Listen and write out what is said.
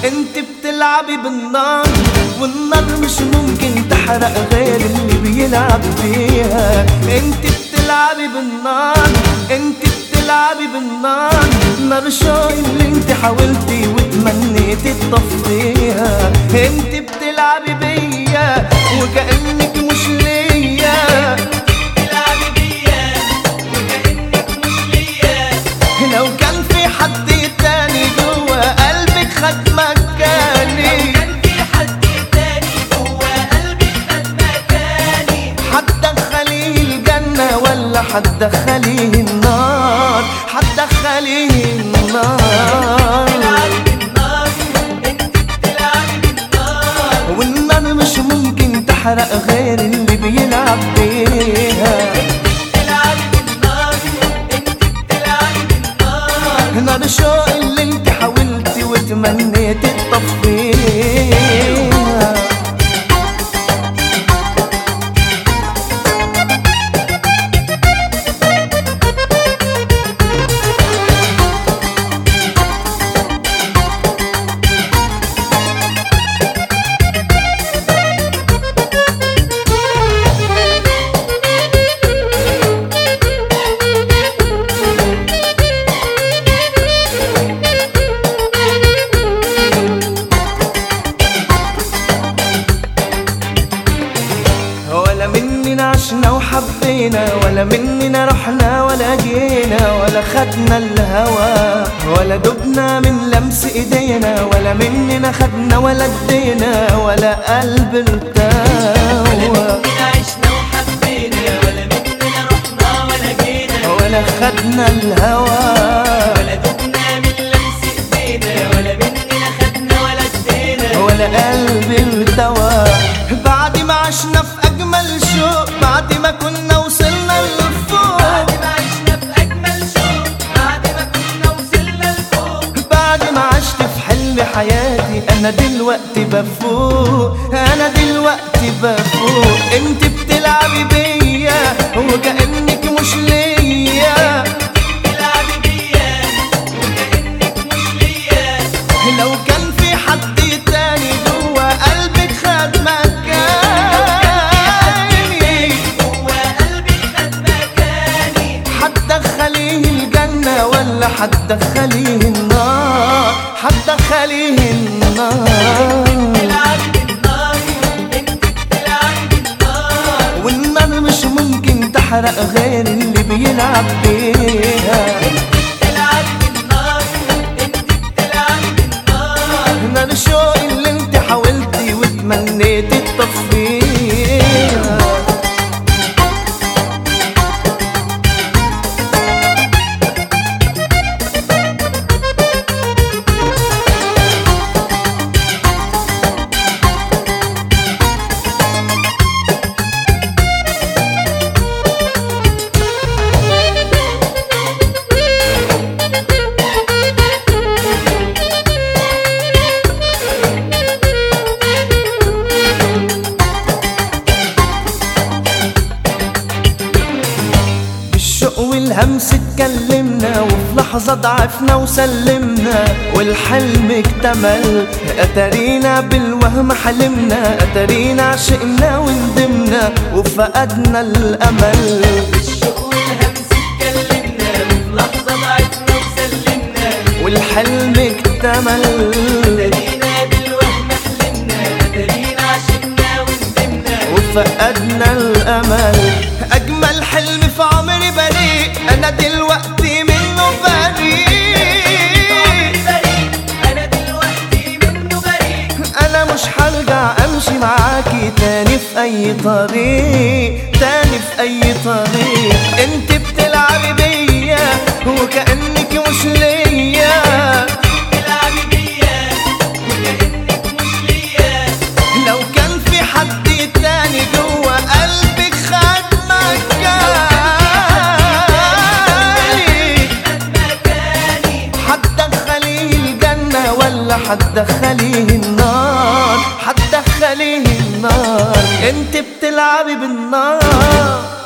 انت بتلعبي بالنار والنار مش ممكن تحرق غير اللي بيلعب فيها انت بتلعبي بالنار انت بتلعبي بالنار نار شوي اللي انت حاولتي وتمنيتي تطفيها انت بتلعبي بيا وكأنك مش ليا تلعبي بيا وكأنك مش ليا لو كان في حد تاني جوا قلبك خد مكاني كان في حد تاني جوا قلبي خد مكاني حتدخليه الجنة ولا حتدخليه النار حتدخليه النار تلعبي بالنار انت بتلعبي بالنار والنار مش ممكن تحرق غير اللي بيلعب بيها تلعبي بالنار انت بتلعبي بالنار نار شوق اللي انت حاولتي وتمنيتي تطفيها ولا مننا عشنا وحبينا ولا مننا رحنا ولا جينا ولا خدنا الهوى ولا دبنا من لمس ايدينا ولا مننا خدنا ولا ادينا ولا قلب ارتوى مننا عشنا وحبينا ولا مننا رحنا ولا جينا ولا خدنا الهوى ولا دبنا من لمس ايدينا ولا مننا خدنا ولا ادينا ولا قلب ارتوى بعد ما عشنا في اجمل شوق بعد ما كنا وصلنا لفوق بعد ما عشنا في اجمل شوق بعد ما كنا وصلنا لفوق بعد ما عشت في حلم حياتي انا دلوقتي بفوق انا دلوقتي بفوق انت بتلعبي بيا وكأنك مش ليا تلعبي بيا وكأنك مش ليا لو كان في حد تاني جوا قلبك خد مكاني جوا قلبي خد مكاني حتدخليه الجنة ولا حتدخليه النار حتدخليه النار تلعبي بالنار انت بتلعبي بالنار والنار مش ممكن تحرق غير اللي بيلعب بيها تلعبي بالنار انت بتلعبي بالنار نار شوق اللي انت حاولتي وتمنيتي تطفيها بالشوق والهمس اتكلمنا وفي لحظة ضعفنا وسلمنا والحلم اكتمل اتارينا بالوهم حلمنا اتارينا عشقنا وندمنا وفقدنا الامل الشوق والهمس اتكلمنا وفي لحظة ضعفنا وسلمنا والحلم اكتمل ترينا بالوهم حلمنا ترينا عشقنا وندمنا وفقدنا الامل اجمل حلم في عمري بريء انا دلوقتي منه بريء بريء انا دلوقتي منه بريء انا مش هرجع امشي معاكي تاني في اي طريق تاني في اي طريق انت بتلعبي بيا وكأنك مش ليا تلعبي بيا وكأنك مش ليا لو كان في حد تاني جوا قلبك خد مكاني خد مكاني حتدخليه الجنة ولا حتدخليه النار حتدخليه النار انت بتلعبي بالنار